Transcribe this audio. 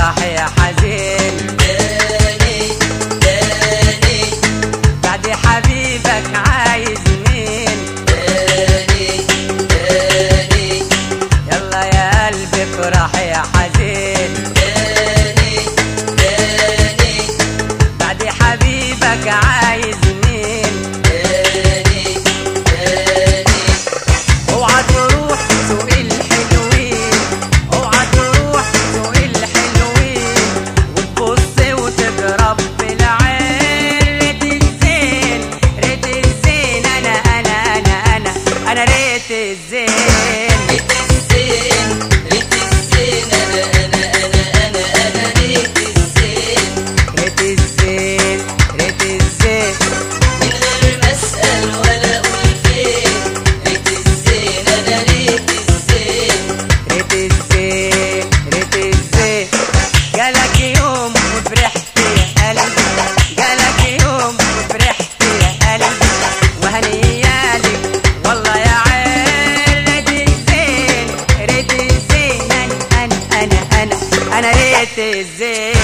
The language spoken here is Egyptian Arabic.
افرح يا حزين تاني تاني بعد حبيبك عايز مين تاني تاني يلا يا قلبي افرح يا حزين تاني تاني بعد حبيبك عايز مين تاني تاني اوعى تروح سوق الحلوين اوعى تروح سوق الحلوين وتبص وتضرب بالعين ريت الزين ريت الزين انا انا انا انا انا ريت الزين ريت الزين ريت الزين انا انا انا انا انا ريت الزين ريت الزين ريت الزين من غير ما اسال ولا اقول فين ريت الزين انا ريت الزين ريت الزين ريت الزين جالك يوم وفرحت يا قلبي جالك يوم وفرحت يا قلبي وهنيالك والله يا عين ريت الزين ريت الزين انا انا انا انا انا ريت الزين